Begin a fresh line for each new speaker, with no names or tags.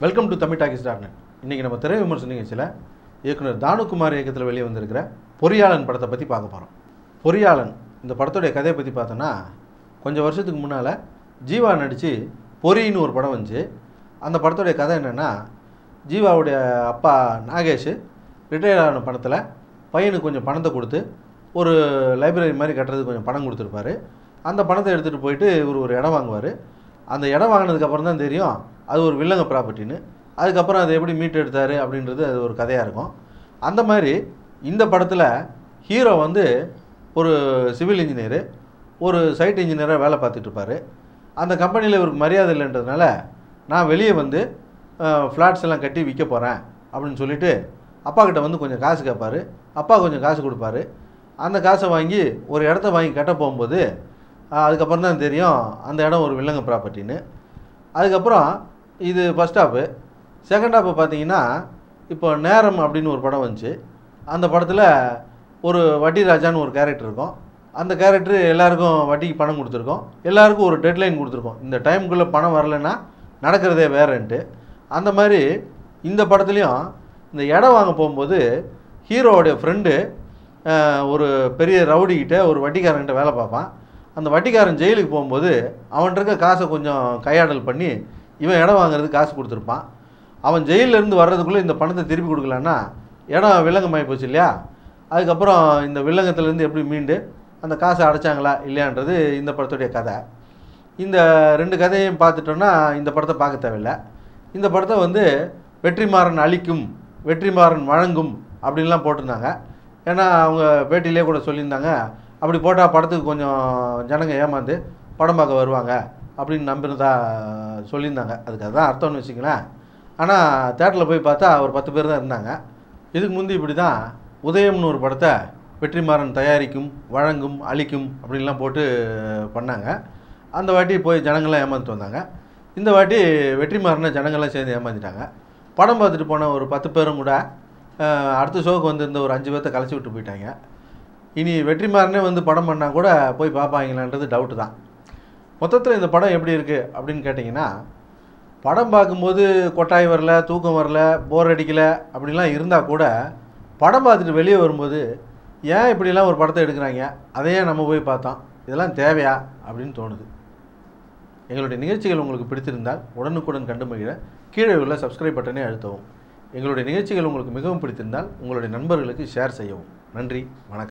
welcome to Tamil talkies dot net இன்றைக்கி நம்ம திரை விமர்சன நிகழ்ச்சியில் இயக்குனர் தானுகுமார் இயக்கத்தில் வெளியே வந்திருக்கிற பொறியாளன் படத்தை பற்றி பார்க்க போகிறோம் பொறியாளன் இந்த படத்துடைய கதையை பற்றி பார்த்தோன்னா கொஞ்சம் வருஷத்துக்கு முன்னால் ஜீவா நடித்து பொறின்னு ஒரு படம் வந்துச்சு அந்த படத்துடைய கதை என்னென்னா ஜீவாவுடைய அப்பா நாகேஷ் ரிட்டையர் ஆன பணத்தில் பையனுக்கு கொஞ்சம் பணத்தை கொடுத்து ஒரு லைப்ரரி மாதிரி கட்டுறதுக்கு கொஞ்சம் பணம் கொடுத்துருப்பாரு அந்த பணத்தை எடுத்துகிட்டு போயிட்டு இவர் ஒரு இடம் வாங்குவார் அந்த இடம் வாங்கினதுக்கப்புறம் தான் தெரியும் அது ஒரு வில்லங்க ப்ராப்பர்ட்டின்னு அதுக்கப்புறம் அதை எப்படி மீட் எடுத்தார் அப்படின்றது அது ஒரு கதையாக இருக்கும் அந்த மாதிரி இந்த படத்தில் ஹீரோ வந்து ஒரு சிவில் இன்ஜினியரு ஒரு சைட் இன்ஜினியராக வேலை பார்த்துட்டு இருப்பார் அந்த கம்பெனியில் இவருக்கு மரியாதை இல்லைன்றதுனால நான் வெளியே வந்து ஃப்ளாட்ஸ் எல்லாம் கட்டி விற்க போகிறேன் அப்படின்னு சொல்லிட்டு அப்பா கிட்ட வந்து கொஞ்சம் காசு கேட்பாரு அப்பா கொஞ்சம் காசு கொடுப்பாரு அந்த காசை வாங்கி ஒரு இடத்த வாங்கி கட்ட போகும்போது ஆஹ், அதுக்கப்புறம் தான் தெரியும் அந்த இடம் ஒரு வில்லங்க ப்ராப்பர்ட்டின்னு அதுக்கப்புறம் இது ஃபஸ்ட் ஹாப்பு செகண்ட் ஹாப்பு பார்த்தீங்கன்னா இப்போ நேரம் அப்படின்னு ஒரு படம் வந்துச்சு அந்த படத்தில் ஒரு வட்டி ராஜான்னு ஒரு கேரக்டர் இருக்கும் அந்த கேரக்டர் எல்லாருக்கும் வட்டிக்கு பணம் கொடுத்துருக்கோம் எல்லாருக்கும் ஒரு டெட்லைன் கொடுத்துருக்கோம் இந்த டைமுக்குள்ளே பணம் வரலைன்னா நடக்கிறதே வேறன்ட்டு அந்த மாதிரி இந்த படத்துலையும் இந்த இடம் வாங்க போகும்போது ஹீரோவுடைய ஃப்ரெண்டு ஒரு பெரிய ரவுடிக்கிட்ட ஒரு வட்டிக்காரன்கிட்ட வேலை பார்ப்பான் அந்த வட்டிக்காரன் ஜெயிலுக்கு போகும்போது அவன்கிட்ட இருக்க காசை கொஞ்சம் கையாடல் பண்ணி இவன் இடம் வாங்குறதுக்கு காசு கொடுத்துருப்பான் அவன் ஜெயில்ல இருந்து வர்றதுக்குள்ளே இந்த பணத்தை திருப்பி கொடுக்கலன்னா இடம் வில்லங்கமாகி போச்சு இல்லையா அதுக்கப்புறம் இந்த வில்லங்கத்துலேருந்து எப்படி மீண்டு அந்த காசை அடைச்சாங்களா இல்லையான்றது இந்த படத்துடைய கதை இந்த ரெண்டு கதையும் பார்த்துட்டோன்னா இந்த படத்தை பார்க்க தேவையில்லை இந்த படத்தை வந்து வெற்றிமாறன் அளிக்கும் வெற்றிமாறன் வழங்கும் அப்படின்லாம் போட்டிருந்தாங்க ஏன்னா அவங்க பேட்டியிலே கூட சொல்லியிருந்தாங்க அப்படி போட்டால் படத்துக்கு கொஞ்சம் ஜனங்க ஏமாந்து படம் பார்க்க வருவாங்க அப்படின்னு நம்பினதா சொல்லியிருந்தாங்க அதுக்கு அதுதான் அர்த்தம்னு வச்சுங்களேன் ஆனால் தேட்டரில் போய் பார்த்தா ஒரு பத்து பேர் தான் இருந்தாங்க இதுக்கு முந்தி இப்படி தான் உதயம்னு ஒரு படத்தை வெற்றிமாறன் தயாரிக்கும் வழங்கும் அளிக்கும் அப்படின்லாம் போட்டு பண்ணாங்க அந்த வாட்டி போய் ஜனங்கள்லாம் ஏமாந்துட்டு வந்தாங்க இந்த வாட்டி வெற்றிமாறனை ஜனங்கள்லாம் சேர்ந்து ஏமாந்துட்டாங்க படம் பார்த்துட்டு போன ஒரு பத்து பேரும் கூட அஹ், அடுத்த ஷோக்கு வந்திருந்த ஒரு அஞ்சு பேர்த்த கலைச்சி விட்டு போயிட்டாங்க இனி வெற்றிமாறனே வந்து படம் பண்ணால் கூட போய் பார்ப்பாங்களான்றது டவுட்டு தான் மொத்தத்தில் இந்த படம் எப்படி இருக்குது அப்படின்னு கேட்டிங்கன்னா படம் பார்க்கும்போது கொட்டாய் வரல தூக்கம் வரல போர் அடிக்கல அப்படிலாம் இருந்தால் கூட படம் பார்த்துட்டு வெளியே வரும்போது ஏன் இப்படிலாம் ஒரு படத்தை எடுக்கிறாங்க அதையே நம்ம போய் பார்த்தோம் இதெல்லாம் தேவையா அப்படின்னு தோணுது எங்களுடைய நிகழ்ச்சிகள் உங்களுக்கு பிடித்திருந்தால் உடனுக்குடன் கண்டு மகிழ கீழே உள்ள சப்ஸ்கிரைப் பட்டனை அழுத்தவும் எங்களுடைய நிகழ்ச்சிகள் உங்களுக்கு மிகவும் பிடித்திருந்தால் உங்களுடைய நண்பர்களுக்கு ஷேர் செய்யவும் நன்றி வணக்கம்